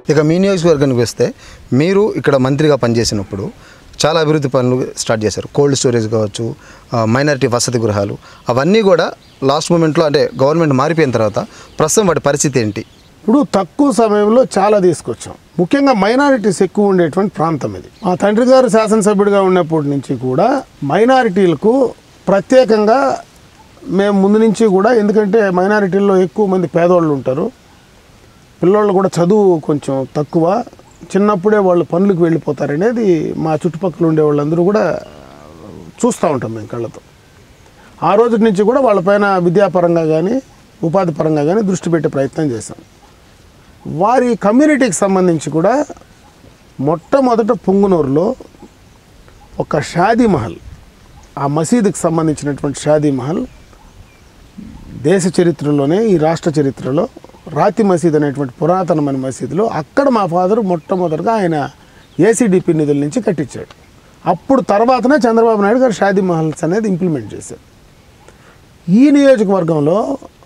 ఇక మీ నియోజకవర్గానికి వస్తే మీరు ఇక్కడ మంత్రిగా పనిచేసినప్పుడు చాలా అభివృద్ధి పనులు స్టార్ట్ చేశారు కోల్డ్ స్టోరేజ్ కావచ్చు మైనారిటీ వసతి గృహాలు అవన్నీ కూడా లాస్ట్ మూమెంట్లో అంటే గవర్నమెంట్ మారిపోయిన తర్వాత ప్రస్తుతం వాటి పరిస్థితి ఏంటి ఇప్పుడు తక్కువ సమయంలో చాలా తీసుకొచ్చాం ముఖ్యంగా మైనారిటీస్ ఎక్కువ ఉండేటువంటి ప్రాంతం ఇది మా తండ్రి గారు శాసనసభ్యుడిగా ఉన్నప్పటి నుంచి కూడా మైనారిటీలకు ప్రత్యేకంగా మేము ముందు నుంచి కూడా ఎందుకంటే మైనారిటీల్లో ఎక్కువ మంది పేదవాళ్ళు ఉంటారు పిల్లోళ్ళు కూడా చదువు కొంచెం తక్కువ చిన్నప్పుడే వాళ్ళు పనులకు వెళ్ళిపోతారనేది మా చుట్టుపక్కల ఉండే వాళ్ళందరూ కూడా చూస్తూ ఉంటాం మేము కళ్ళతో ఆ రోజు నుంచి కూడా వాళ్ళపైన విద్యాపరంగా కానీ ఉపాధి పరంగా కానీ దృష్టి పెట్టే ప్రయత్నం చేశాం వారి కమ్యూనిటీకి సంబంధించి కూడా మొట్టమొదట పుంగునూరులో ఒక షాదీ మహల్ ఆ మసీదుకి సంబంధించినటువంటి షాదీ మహల్ దేశ చరిత్రలోనే ఈ రాష్ట్ర చరిత్రలో రాతి మసీద్ అనేటువంటి పురాతనమైన మసీదులో అక్కడ మా ఫాదర్ మొట్టమొదటిగా ఆయన ఏసీడీపీ నిధుల నుంచి కట్టించాడు అప్పుడు తర్వాతనే చంద్రబాబు నాయుడు గారు షాదీ మహల్స్ అనేది ఇంప్లిమెంట్ చేశారు ఈ నియోజకవర్గంలో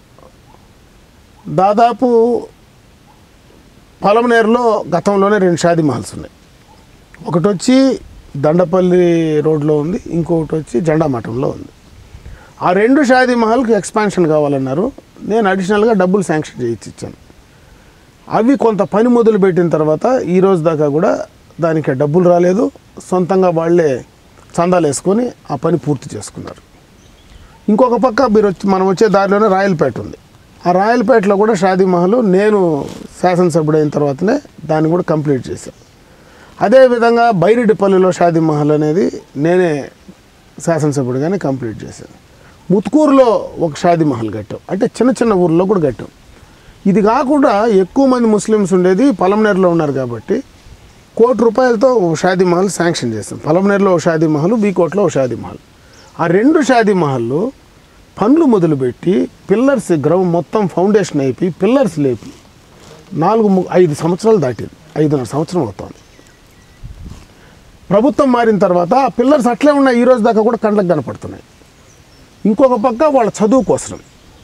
దాదాపు పొలంనేరులో గతంలోనే రెండు షాదీ మహల్స్ ఉన్నాయి ఒకటి వచ్చి దండపల్లి రోడ్లో ఉంది ఇంకొకటి వచ్చి జెండా మఠంలో ఉంది ఆ రెండు షాదీ మహల్కి ఎక్స్పాన్షన్ కావాలన్నారు నేను అడిషనల్గా డబ్బులు శాంక్షన్ చేయించి ఇచ్చాను అవి కొంత పని మొదలు పెట్టిన తర్వాత ఈ రోజు దాకా కూడా దానికి డబ్బులు రాలేదు సొంతంగా వాళ్ళే చందాలు వేసుకొని ఆ పని పూర్తి చేసుకున్నారు ఇంకొక పక్క మీరు వచ్చి మనం వచ్చే దారిలోనే రాయలపేట ఉంది ఆ రాయలపేటలో కూడా షాదీ మహల్ నేను శాసనసభ్యుడు అయిన తర్వాతనే దాన్ని కూడా కంప్లీట్ చేశాను అదేవిధంగా బైరెడ్డిపల్లిలో షాదీ మహల్ అనేది నేనే శాసనసభ్యుడిగానే కంప్లీట్ చేశాను ముత్కూరులో ఒక షాదీ మహల్ కట్టాం అంటే చిన్న చిన్న ఊర్లో కూడా కట్టాం ఇది కాకుండా ఎక్కువ మంది ముస్లిమ్స్ ఉండేది పలంనేరులో ఉన్నారు కాబట్టి కోటి రూపాయలతో ఓ షాదీ మహల్ శాంక్షన్ చేస్తాం పలంనేరులో ఓ షాదీ మహల్ బీకోట్లో ఓ షాదీ మహల్ ఆ రెండు షాదీ మహల్లు పనులు మొదలుపెట్టి పిల్లర్స్ గ్రౌండ్ మొత్తం ఫౌండేషన్ అయిపోయి పిల్లర్స్ లేపి నాలుగు ము- ఐదు సంవత్సరాలు దాటింది ఐదున్నర సంవత్సరం అవుతుంది ప్రభుత్వం మారిన తర్వాత ఆ పిల్లర్స్ అట్లే ఉన్నాయి ఈ రోజు దాకా కూడా కండ్లకు కనపడుతున్నాయి ఇంకొక పక్క వాళ్ళ చదువు కోసం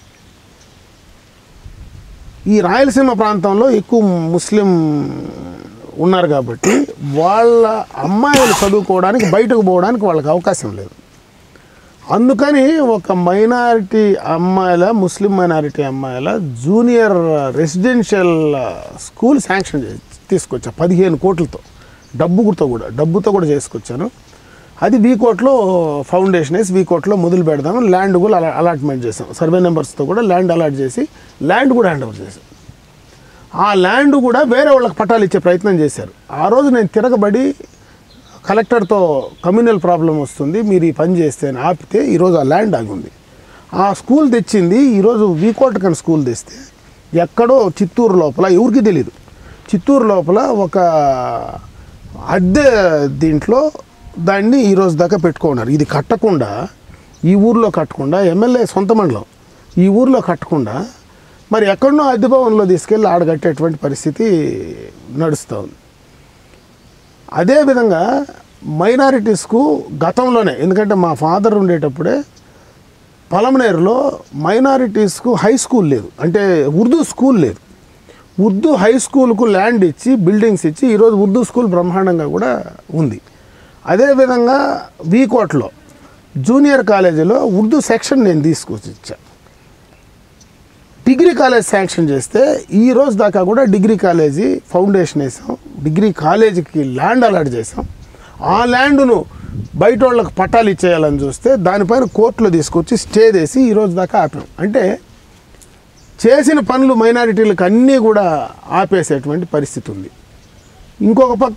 ఈ రాయలసీమ ప్రాంతంలో ఎక్కువ ముస్లిం ఉన్నారు కాబట్టి వాళ్ళ అమ్మాయిలు చదువుకోవడానికి బయటకు పోవడానికి వాళ్ళకి అవకాశం లేదు అందుకని ఒక మైనారిటీ అమ్మాయిల ముస్లిం మైనారిటీ అమ్మాయిల జూనియర్ రెసిడెన్షియల్ స్కూల్ శాంక్షన్ చే- తీసుకొచ్చా పదిహేను కోట్లతో డబ్బుతో కూడా డబ్బుతో కూడా చేసుకొచ్చాను అది వీకోట్లో ఫౌండేషన్ వేసి వీకోట్లో మొదలు పెడదాం ల్యాండ్ కూడా అలా అలాట్మెంట్ చేసాం సర్వే నెంబర్స్తో కూడా ల్యాండ్ అలాట్ చేసి ల్యాండ్ కూడా హ్యాండ్ ఓవర్ చేసాం ఆ ల్యాండ్ కూడా వేరే వాళ్ళకి పట్టాలు ఇచ్చే ప్రయత్నం చేశారు ఆ రోజు నేను తిరగబడి కలెక్టర్తో కమ్యూనల్ ప్రాబ్లం వస్తుంది మీరు ఈ పని చేస్తే అని ఆపితే ఈరోజు ఆ ల్యాండ్ ఆగి ఉంది ఆ స్కూల్ తెచ్చింది ఈరోజు వీకోట్ కన్ స్కూల్ తెస్తే ఎక్కడో చిత్తూరు లోపల ఎవరికి తెలియదు చిత్తూరు లోపల ఒక అద్దె దీంట్లో దాన్ని ఈ రోజు దాకా పెట్టుకున్నారు ఇది కట్టకుండా ఈ ఊర్లో కట్టకుండా ఎమ్మెల్యే సొంత మండలం ఈ ఊర్లో కట్టకుండా మరి ఎక్కడనో అద్దె భవన్లో తీసుకెళ్ళి ఆడ కట్టేటువంటి పరిస్థితి నడుస్తూ ఉంది అదేవిధంగా మైనారిటీస్కు గతంలోనే ఎందుకంటే మా ఫాదర్ ఉండేటప్పుడే పలమనేరులో మైనారిటీస్కు హై స్కూల్ లేదు అంటే ఉర్దూ స్కూల్ లేదు ఉర్దూ హై స్కూల్కు ల్యాండ్ ఇచ్చి బిల్డింగ్స్ ఇచ్చి ఈరోజు ఉర్దూ స్కూల్ బ్రహ్మాండంగా కూడా ఉంది అదేవిధంగా వీకోట్లో జూనియర్ కాలేజీలో ఉర్దూ సెక్షన్ నేను తీసుకొచ్చి ఇచ్చా డిగ్రీ కాలేజ్ శాంక్షన్ చేస్తే ఈ రోజు దాకా కూడా డిగ్రీ కాలేజీ ఫౌండేషన్ వేసాం డిగ్రీ కాలేజీకి ల్యాండ్ అలాట్ చేసాం ఆ ల్యాండ్ను బయట వాళ్ళకి పట్టాలు ఇచ్చేయాలని చూస్తే దానిపైన కోర్టులో తీసుకొచ్చి స్టే చేసి ఈ రోజు దాకా ఆపాం అంటే చేసిన పనులు మైనారిటీలకు అన్నీ కూడా ఆపేసేటువంటి పరిస్థితి ఉంది ఇంకొక పక్క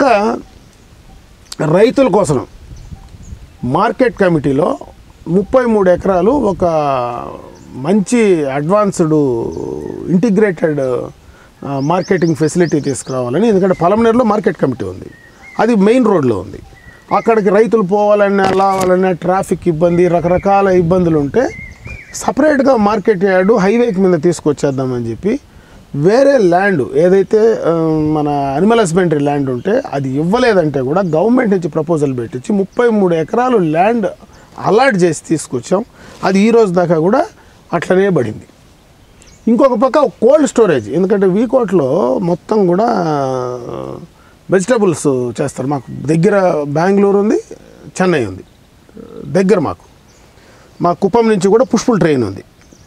రైతుల కోసం మార్కెట్ కమిటీలో ముప్పై మూడు ఎకరాలు ఒక మంచి అడ్వాన్స్డ్ ఇంటిగ్రేటెడ్ మార్కెటింగ్ ఫెసిలిటీ తీసుకురావాలని ఎందుకంటే పలమనేరులో మార్కెట్ కమిటీ ఉంది అది మెయిన్ రోడ్లో ఉంది అక్కడికి రైతులు పోవాలన్నా లావాలన్నా ట్రాఫిక్ ఇబ్బంది రకరకాల ఇబ్బందులు ఉంటే సపరేట్గా మార్కెట్ యార్డు హైవేకి మీద తీసుకొచ్చేద్దామని చెప్పి వేరే ల్యాండ్ ఏదైతే ఆ, మన అనిమల్ హస్బెండరీ ల్యాండ్ ఉంటే అది ఇవ్వలేదంటే కూడా గవర్నమెంట్ నుంచి ప్రపోజల్ పెట్టించి ముప్పై మూడు ఎకరాలు ల్యాండ్ అలాట్ చేసి తీసుకొచ్చాం అది ఈ రోజు దాకా కూడా అట్లనే పడింది ఇంకొక పక్క కోల్డ్ స్టోరేజ్ ఎందుకంటే వీకోట్లో మొత్తం కూడా వెజిటబుల్స్ చేస్తారు మాకు దగ్గర బెంగళూరు ఉంది చెన్నై ఉంది దగ్గర మాకు మా కుప్పం నుంచి కూడా పుష్పుల్ ట్రైన్ ఉంది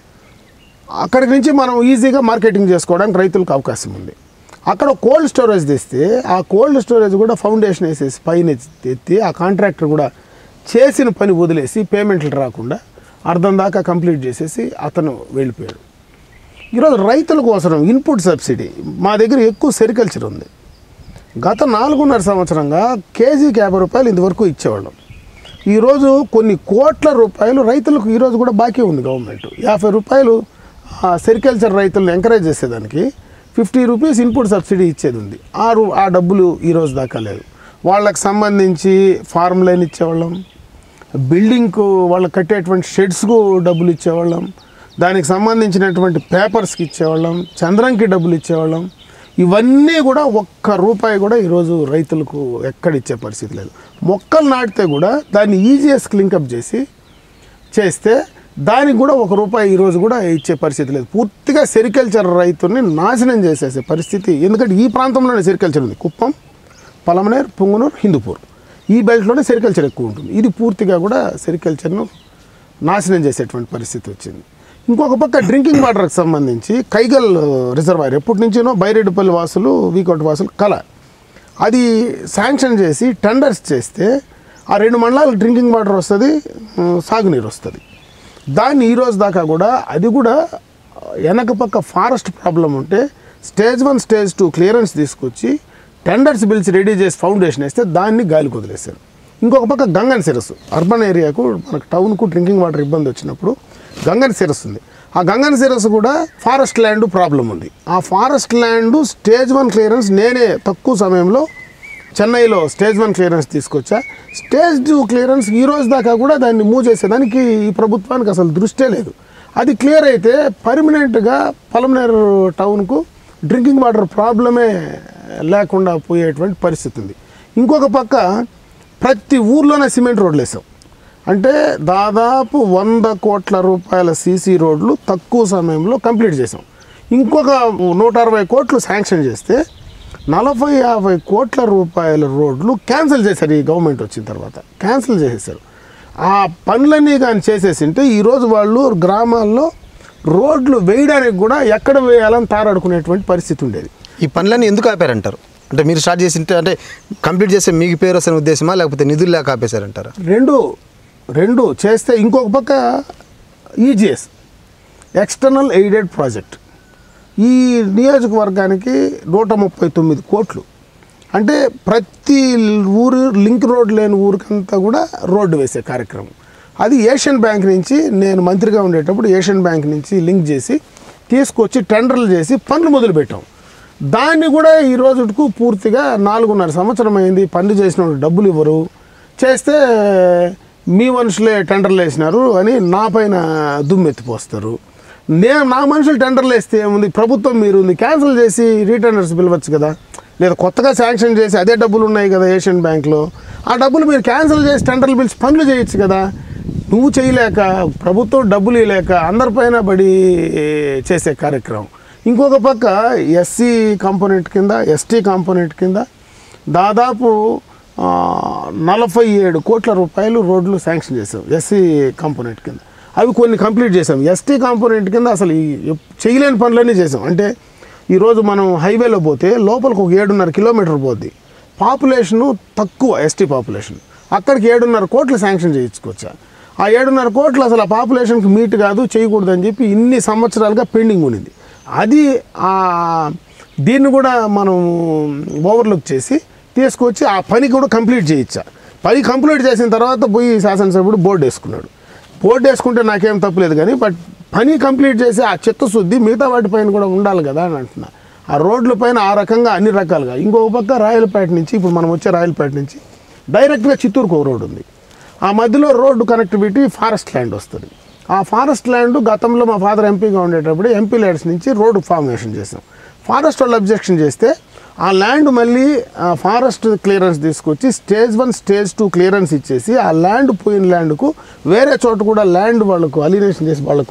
అక్కడి నుంచి మనం ఈజీగా మార్కెటింగ్ చేసుకోవడానికి రైతులకు అవకాశం ఉంది అక్కడ కోల్డ్ స్టోరేజ్ తెస్తే ఆ కోల్డ్ స్టోరేజ్ కూడా ఫౌండేషన్ వేసేసి పైన ఎత్తి ఆ కాంట్రాక్టర్ కూడా చేసిన పని వదిలేసి పేమెంట్లు రాకుండా అర్ధం దాకా కంప్లీట్ చేసేసి అతను వెళ్ళిపోయాడు ఈరోజు రైతులకు అవసరం ఇన్పుట్ సబ్సిడీ మా దగ్గర ఎక్కువ సెరికల్చర్ ఉంది గత నాలుగున్నర సంవత్సరంగా కేజీకి యాభై రూపాయలు ఇంతవరకు ఇచ్చేవాళ్ళం ఈరోజు కొన్ని కోట్ల రూపాయలు రైతులకు ఈరోజు కూడా బాకీ ఉంది గవర్నమెంట్ యాభై రూపాయలు ఆ సెరికల్చర్ రైతులను ఎంకరేజ్ చేసేదానికి ఫిఫ్టీ రూపీస్ ఇన్పుట్ సబ్సిడీ ఇచ్చేది ఉంది ఆ రూ ఆ డబ్బులు ఈరోజు దాకా లేదు వాళ్ళకి సంబంధించి ఫార్మ్ లైన్ ఇచ్చేవాళ్ళం బిల్డింగ్కు వాళ్ళు కట్టేటువంటి షెడ్స్కు డబ్బులు ఇచ్చేవాళ్ళం దానికి సంబంధించినటువంటి పేపర్స్కి ఇచ్చేవాళ్ళం చంద్రంకి డబ్బులు ఇచ్చేవాళ్ళం ఇవన్నీ కూడా ఒక్క రూపాయి కూడా ఈరోజు రైతులకు ఎక్కడ ఇచ్చే పరిస్థితి లేదు మొక్కలు నాటితే కూడా దాన్ని ఈజీఎస్కి లింకప్ చేసి చేస్తే దానికి కూడా ఒక రూపాయి ఈరోజు కూడా ఇచ్చే పరిస్థితి లేదు పూర్తిగా సెరికల్చర్ రైతుల్ని నాశనం చేసేసే పరిస్థితి ఎందుకంటే ఈ ప్రాంతంలోనే సెరికల్చర్ ఉంది కుప్పం పలమనేర్ పుంగనూరు హిందూపూర్ ఈ బెల్ట్లోనే సెరికల్చర్ ఎక్కువ ఉంటుంది ఇది పూర్తిగా కూడా సెరికల్చర్ను నాశనం చేసేటువంటి పరిస్థితి వచ్చింది ఇంకొక పక్క డ్రింకింగ్ వాటర్కి సంబంధించి కైగల్ రిజర్వాయర్ ఎప్పటి నుంచినో బైరెడ్డిపల్లి వాసులు వీకోట్ వాసులు కల అది శాంక్షన్ చేసి టెండర్స్ చేస్తే ఆ రెండు మండలాలకు డ్రింకింగ్ వాటర్ వస్తుంది ఉమ్, సాగునీరు వస్తుంది దాన్ని ఈ రోజు దాకా కూడా అది కూడా వెనక పక్క ఫారెస్ట్ ప్రాబ్లం ఉంటే stage one stage two clearance తీసుకొచ్చి టెండర్స్ బిల్స్ రెడీ చేసి ఫౌండేషన్ వేస్తే దాన్ని గాలికి వదిలేశారు ఇంకొక పక్క గంగన్ సిరస్సు అర్బన్ ఏరియాకు మనకు టౌన్కు డ్రింకింగ్ వాటర్ ఇబ్బంది వచ్చినప్పుడు గంగన్ సిరస్ ఉంది ఆ గంగన్ సిరస్ కూడా ఫారెస్ట్ ల్యాండ్ ప్రాబ్లం ఉంది ఆ forest land stage one clearance నేనే తక్కువ సమయంలో చెన్నైలో స్టేజ్ వన్ క్లియరెన్స్ తీసుకొచ్చా స్టేజ్ టూ క్లియరెన్స్ ఈ రోజు దాకా కూడా దాన్ని మూవ్ చేసేదానికి ఈ ప్రభుత్వానికి అసలు దృష్టే లేదు అది క్లియర్ అయితే పర్మనెంట్గా పలమనేరు టౌన్కు డ్రింకింగ్ వాటర్ ప్రాబ్లమే లేకుండా పోయేటువంటి పరిస్థితి ఉంది ఇంకొక పక్క ప్రతి ఊర్లోనే సిమెంట్ రోడ్లు వేసాం అంటే దాదాపు వంద కోట్ల రూపాయల సీసీ రోడ్లు తక్కువ సమయంలో కంప్లీట్ చేసాం ఇంకొక నూట అరవై కోట్లు శాంక్షన్ చేస్తే నలభై యాభై కోట్ల రూపాయల రోడ్లు క్యాన్సిల్ చేశారు ఈ గవర్నమెంట్ వచ్చిన తర్వాత క్యాన్సిల్ చేసేసారు ఆ పనులన్నీ కానీ చేసేసింటే ఈరోజు వాళ్ళు గ్రామాల్లో రోడ్లు వేయడానికి కూడా ఎక్కడ వేయాలని తారాడుకునేటువంటి పరిస్థితి ఉండేది ఈ పనులన్నీ ఎందుకు ఆపారంటారు అంటే మీరు స్టార్ట్ చేసి అంటే కంప్లీట్ చేస్తే మీకు పేరు వస్తున్న ఉద్దేశమా లేకపోతే నిధులు లేక ఆపేశారంటారా రెండు రెండు చేస్తే ఇంకొక పక్క ఈజిఎస్ ఎక్స్టర్నల్ ఎయిడెడ్ ప్రాజెక్ట్ ఈ నియోజకవర్గానికి నూట ముప్పై తొమ్మిది కోట్లు అంటే ప్రతి ఊరు లింక్ రోడ్ లేని ఊరికంతా కూడా రోడ్డు వేసే కార్యక్రమం అది ఏషియన్ బ్యాంక్ నుంచి నేను మంత్రిగా ఉండేటప్పుడు ఏషియన్ బ్యాంక్ నుంచి లింక్ చేసి తీసుకొచ్చి టెండర్లు చేసి పనులు మొదలుపెట్టాం దాన్ని కూడా ఈ రోజుకు పూర్తిగా నాలుగున్నర సంవత్సరం అయింది పనులు చేసిన వాళ్ళు డబ్బులు ఇవ్వరు చేస్తే మీ మనుషులే టెండర్లు వేసినారు అని నా పైన దుమ్మెత్తిపోస్తారు నేను నా మనుషులు టెండర్లు వేస్తే ఏముంది ప్రభుత్వం మీరు ఉంది క్యాన్సిల్ చేసి రీటెండర్స్ పిలవచ్చు కదా లేదా కొత్తగా శాంక్షన్ చేసి అదే డబ్బులు ఉన్నాయి కదా ఏషియన్ బ్యాంక్లో ఆ డబ్బులు మీరు క్యాన్సిల్ చేసి టెండర్లు పిలిచి పనులు చేయొచ్చు కదా నువ్వు చేయలేక ప్రభుత్వం డబ్బులు ఇవ్వలేక అందరిపైన పడి చేసే కార్యక్రమం ఇంకొక పక్క ఎస్సీ కాంపోనెంట్ కింద ఎస్టీ కాంపోనెంట్ కింద దాదాపు ఆ, నలభై ఏడు కోట్ల రూపాయలు రోడ్లు శాంక్షన్ చేసాం ఎస్సీ కాంపోనెంట్ కింద అవి కొన్ని కంప్లీట్ చేసాం ఎస్టీ కాంపోనెంట్ కింద అసలు ఈ ఎప్- చేయలేని పనులన్నీ చేసాం అంటే ఈరోజు మనం హైవేలో పోతే లోపలికి ఒక ఏడున్నర కిలోమీటర్ పోద్ది పాపులేషను తక్కువ ఎస్టీ పాపులేషన్ అక్కడికి ఏడున్నర కోట్లు శాంక్షన్ చేయించుకోవచ్చా ఆ ఏడున్నర కోట్లు అసలు ఆ పాపులేషన్కి మీట్ కాదు చేయకూడదని చెప్పి ఇన్ని సంవత్సరాలుగా పెండింగ్ ఉండింది అది ఆ దీన్ని కూడా మనం ఓవర్లుక్ చేసి తీసుకొచ్చి ఆ పని కూడా కంప్లీట్ చేయించా పని కంప్లీట్ చేసిన తర్వాత పోయి శాసనసభ్యుడు బోర్డు వేసుకున్నాడు బోర్డు వేసుకుంటే నాకేం తప్పులేదు కానీ బట్ పని కంప్లీట్ చేసి ఆ చిత్తశుద్ధి మిగతా వాటిపైన కూడా ఉండాలి కదా అని అంటున్నా ఆ రోడ్ల పైన ఆ రకంగా అన్ని రకాలుగా ఇంకొక పక్క రాయలపేట నుంచి ఇప్పుడు మనం వచ్చే రాయలపేట నుంచి డైరెక్ట్గా చిత్తూరుకు ఒక రోడ్డు ఉంది ఆ మధ్యలో రోడ్డు కనెక్టివిటీ ఫారెస్ట్ ల్యాండ్ వస్తుంది ఆ ఫారెస్ట్ ల్యాండ్ గతంలో మా ఫాదర్ ఎంపీగా ఉండేటప్పుడు ఎంపీ ల్యాండ్స్ నుంచి రోడ్డు ఫార్మేషన్ చేసాం ఫారెస్ట్ వాళ్ళు అబ్జెక్షన్ చేస్తే ఆ ల్యాండ్ మళ్ళీ ఆ ఫారెస్ట్ క్లియరెన్స్ తీసుకొచ్చి stage one stage two clearance ఇచ్చేసి ఆ ల్యాండ్ పోయిన ల్యాండ్కు వేరే చోట కూడా ల్యాండ్ వాళ్ళకు అలినేషన్ చేసి వాళ్ళకు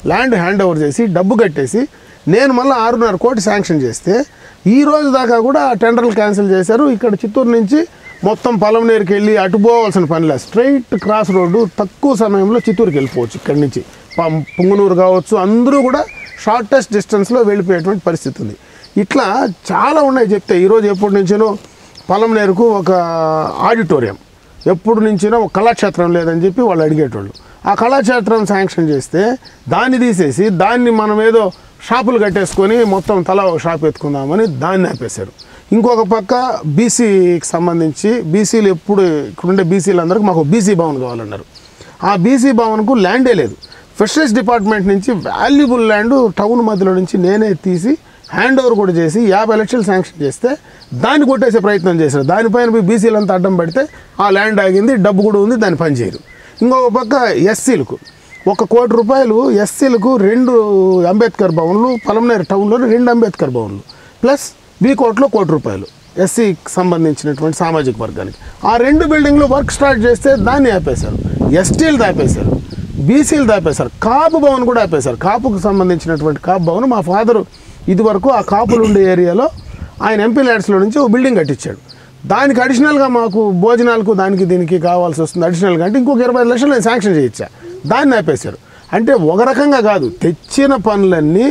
ల్యాండ్ హ్యాండ్ ఓవర్ చేసి డబ్బు కట్టేసి నేను మళ్ళీ ఆరున్నర కోటి శాంక్షన్ చేస్తే ఈ రోజు దాకా కూడా ఆ టెండర్లు క్యాన్సిల్ చేశారు ఇక్కడ చిత్తూరు నుంచి మొత్తం పొలంనేరుకి వెళ్ళి అటు పోవాల్సిన పని లేదు స్ట్రైట్ క్రాస్ రోడ్డు తక్కువ సమయంలో చిత్తూరుకి వెళ్ళిపోవచ్చు ఇక్కడి నుంచి పం- పుంగనూరు కావచ్చు అందరూ కూడా షార్టెస్ట్ డిస్టెన్స్లో వెళ్ళిపోయేటువంటి పరిస్థితి ఉంది ఇట్లా చాలా ఉన్నాయి చెప్తే ఈరోజు ఎప్పటి నుంచినో పొలంనేరుకు ఒక ఆడిటోరియం ఎప్పుడు నుంచినో ఒక కళాక్షేత్రం లేదని చెప్పి వాళ్ళు అడిగేటోళ్ళు ఆ కళాక్షేత్రం శాంక్షన్ చేస్తే దాన్ని తీసేసి దాన్ని మనం ఏదో షాపులు కట్టేసుకొని మొత్తం తలా ఒక షాప్ ఎత్తుకుందామని దాన్ని ఆపేశారు ఇంకొక పక్క బీసీకి సంబంధించి బీసీలు ఎప్పుడు ఇక్కడుండే బీసీలందరికీ మాకు బీసీ భవన్ కావాలన్నారు ఆ బీసీ భవన్కు ల్యాండే లేదు ఫిషరీస్ డిపార్ట్మెంట్ నుంచి వాల్యుబుల్ ల్యాండ్ టౌన్ మధ్యలో నుంచి నేనే తీసి హ్యాండ్ ఓవర్ కూడా చేసి యాభై లక్షలు శాంక్షన్ చేస్తే దాన్ని కొట్టేసే ప్రయత్నం చేశారు దానిపైన పోయి బీసీలంతా అడ్డం పెడితే ఆ ల్యాండ్ ఆగింది డబ్బు కూడా ఉంది దాన్ని పనిచేయరు ఇంకొక పక్క ఎస్సీలకు ఒక కోటి రూపాయలు ఎస్సీలకు రెండు అంబేద్కర్ భవన్లు పలమనేరు టౌన్లో రెండు అంబేద్కర్ భవన్లు ప్లస్ బీ కోట్లో కోటి రూపాయలు ఎస్సీకి సంబంధించినటువంటి సామాజిక వర్గానికి ఆ రెండు బిల్డింగ్లు వర్క్ స్టార్ట్ చేస్తే దాన్ని ఆపేశారు ఎస్టీలు దాపేశారు బీసీలు దాపేశారు కాపు భవన్ కూడా ఆపేశారు కాపుకు సంబంధించినటువంటి కాపు భవన్ మా ఫాదరు ఇదివరకు ఆ కాపులు ఉండే ఏరియాలో ఆయన ఎంపీ ల్యాడ్స్లో నుంచి ఒక బిల్డింగ్ కట్టించాడు దానికి అడిషనల్గా మాకు భోజనాలకు దానికి దీనికి కావాల్సి వస్తుంది అడిషనల్గా అంటే ఇంకొక ఇరవై ఐదు లక్షలు నేను శాంక్షన్ చేయించా దాన్ని ఆపేశారు అంటే ఒక రకంగా కాదు తెచ్చిన పనులన్నీ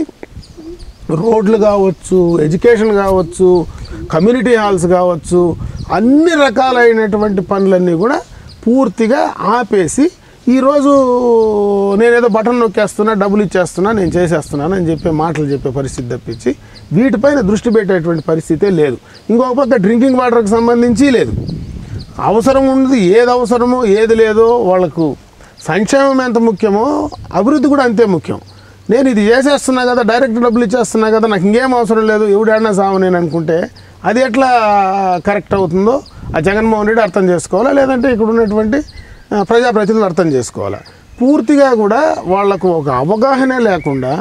రోడ్లు కావచ్చు ఎడ్యుకేషన్ కావచ్చు కమ్యూనిటీ హాల్స్ కావచ్చు అన్ని రకాలైనటువంటి పనులన్నీ కూడా పూర్తిగా ఆపేసి ఈరోజు నేనేదో బటన్ నొక్కేస్తున్నా డబ్బులు ఇచ్చేస్తున్నా నేను చేసేస్తున్నాను అని చెప్పే మాటలు చెప్పే పరిస్థితి తప్పించి వీటిపైన దృష్టి పెట్టేటువంటి పరిస్థితే లేదు ఇంకొక పక్క డ్రింకింగ్ వాటర్కి సంబంధించి లేదు అవసరం ఉంది ఏది అవసరమో ఏది లేదో వాళ్ళకు సంక్షేమం ఎంత ముఖ్యమో అభివృద్ధి కూడా అంతే ముఖ్యం నేను ఇది చేసేస్తున్నా కదా డైరెక్ట్ డబ్బులు ఇచ్చేస్తున్నా కదా నాకు ఇంకేం అవసరం లేదు ఎవడైనా సావు నేను అనుకుంటే అది ఎట్లా కరెక్ట్ అవుతుందో ఆ జగన్మోహన్ రెడ్డి అర్థం చేసుకోవాలా లేదంటే ఇక్కడ ఉన్నటువంటి ఆ, ప్రజాప్రతినిధులు అర్థం చేసుకోవాలా పూర్తిగా కూడా వాళ్లకు ఒక అవగాహన లేకుండా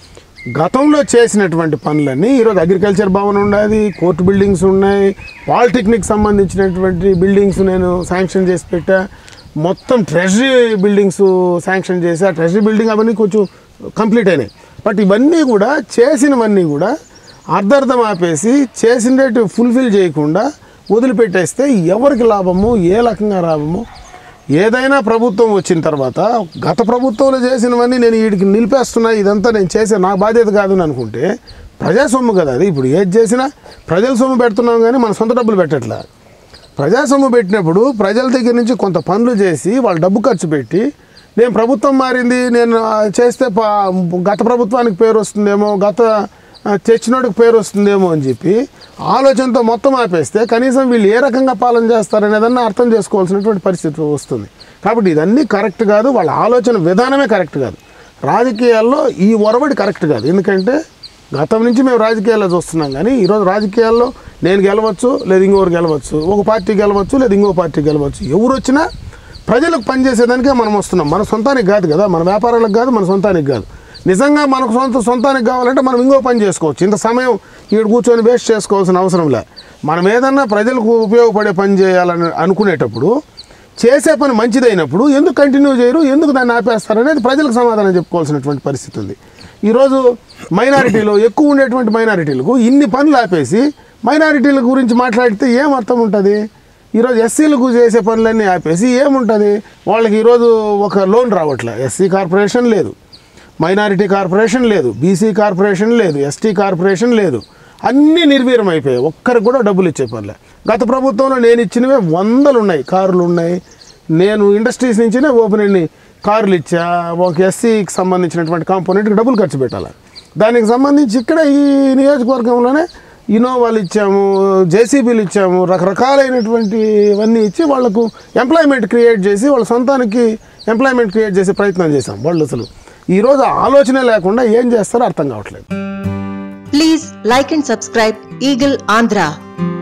గతంలో చేసినటువంటి పనులన్నీ ఈరోజు అగ్రికల్చర్ భవన్ ఉన్నది కోర్టు బిల్డింగ్స్ ఉన్నాయి పాలిటెక్నిక్ సంబంధించినటువంటి బిల్డింగ్స్ నేను శాంక్షన్ చేసి పెట్టా మొత్తం ట్రెజరీ బిల్డింగ్స్ శాంక్షన్ చేశా ట్రెజరీ బిల్డింగ్ అవన్నీ కొంచెం కంప్లీట్ అయినాయి బట్ ఇవన్నీ కూడా చేసినవన్నీ కూడా అర్ధర్థం ఆపేసి చేసినట్టు ఫుల్ఫిల్ చేయకుండా వదిలిపెట్టేస్తే ఎవరికి లాభము ఏ రకంగా లాభము ఏదైనా ప్రభుత్వం వచ్చిన తర్వాత గత ప్రభుత్వంలో చేసినవన్నీ నేను వీడికి నిలిపేస్తున్నా ఇదంతా నేను చేసే నా బాధ్యత కాదు అని అనుకుంటే ప్రజా సొమ్ము కదా అది ఇప్పుడు ఏది చేసినా ప్రజల సొమ్ము పెడుతున్నాం కానీ మన సొంత డబ్బులు పెట్టట్లా ప్రజా సొమ్ము పెట్టినప్పుడు ప్రజల దగ్గర నుంచి కొంత పనులు చేసి వాళ్ళు డబ్బు ఖర్చు పెట్టి నేను ప్రభుత్వం మారింది నేను ఆ, చేస్తే పా- గత ప్రభుత్వానికి పేరు వస్తుందేమో గత ఆ, తెచ్చినోడికి పేరు వస్తుందేమో అని చెప్పి ఆలోచనతో మొత్తం ఆపేస్తే కనీసం వీళ్ళు ఏ రకంగా పాలన చేస్తారనేదన్నా అర్థం చేసుకోవాల్సినటువంటి పరిస్థితి వస్తుంది కాబట్టి ఇదన్నీ కరెక్ట్ కాదు వాళ్ళ ఆలోచన విధానమే కరెక్ట్ కాదు రాజకీయాల్లో ఈ ఒరబడి కరెక్ట్ కాదు ఎందుకంటే గతం నుంచి మేము రాజకీయాల్లో చూస్తున్నాం కానీ ఈరోజు రాజకీయాల్లో నేను గెలవచ్చు లేదు ఇంకొకరు గెలవచ్చు ఒక పార్టీ గెలవచ్చు లేదు ఇంకో పార్టీ గెలవచ్చు ఎవరు వచ్చినా ప్రజలకు పనిచేసేదానికే మనం వస్తున్నాం మన సొంతానికి కాదు కదా మన వ్యాపారాలకు కాదు మన సొంతానికి కాదు నిజంగా మనకు సొంత సొంతానికి కావాలంటే మనం ఇంకో పని చేసుకోవచ్చు ఇంత సమయం ఇక్కడ కూర్చొని వేస్ట్ చేసుకోవాల్సిన అవసరం లే మనం ఏదన్నా ప్రజలకు ఉపయోగపడే పని చేయాలని అనుకునేటప్పుడు చేసే పని మంచిదైనప్పుడు ఎందుకు కంటిన్యూ చేయరు ఎందుకు దాన్ని ఆపేస్తారనేది ప్రజలకు సమాధానం చెప్పుకోవాల్సినటువంటి పరిస్థితి ఉంది ఈరోజు మైనారిటీలో ఎక్కువ ఉండేటువంటి మైనారిటీలకు ఇన్ని పనులు ఆపేసి మైనారిటీల గురించి మాట్లాడితే ఏం అర్థం ఉంటుంది ఈరోజు ఎస్సీలకు చేసే పనులన్నీ ఆపేసి ఏముంటుంది వాళ్ళకి ఈరోజు ఒక లోన్ రావట్లే ఎస్సీ కార్పొరేషన్ లేదు మైనారిటీ కార్పొరేషన్ లేదు బీసీ కార్పొరేషన్ లేదు ఎస్టీ కార్పొరేషన్ లేదు అన్నీ నిర్వీర్యం అయిపోయాయి ఒక్కరికి కూడా డబ్బులు ఇచ్చే పనిలే గత ప్రభుత్వంలో నేను ఇచ్చినవే వందలు ఉన్నాయి కార్లు ఉన్నాయి నేను ఇండస్ట్రీస్ నుంచినే ఓపెన్ అన్ని కార్లు ఇచ్చా ఒక ఎస్సీకి సంబంధించినటువంటి కాంపోనెంట్కి డబ్బులు ఖర్చు పెట్టాలి దానికి సంబంధించి ఇక్కడ ఈ నియోజకవర్గంలోనే ఇన్నోవాలు ఇచ్చాము జేసీబీలు ఇచ్చాము రకరకాలైనటువంటి ఇవన్నీ ఇచ్చి వాళ్ళకు ఎంప్లాయ్మెంట్ క్రియేట్ చేసి వాళ్ళ సొంతానికి ఎంప్లాయ్మెంట్ క్రియేట్ చేసే ప్రయత్నం చేశాం వాళ్ళు అసలు ఈరోజు ఆలోచన లేకుండా ఏం చేస్తారో అర్థం కావట్లేదు Please like and subscribe Eagle Andhra.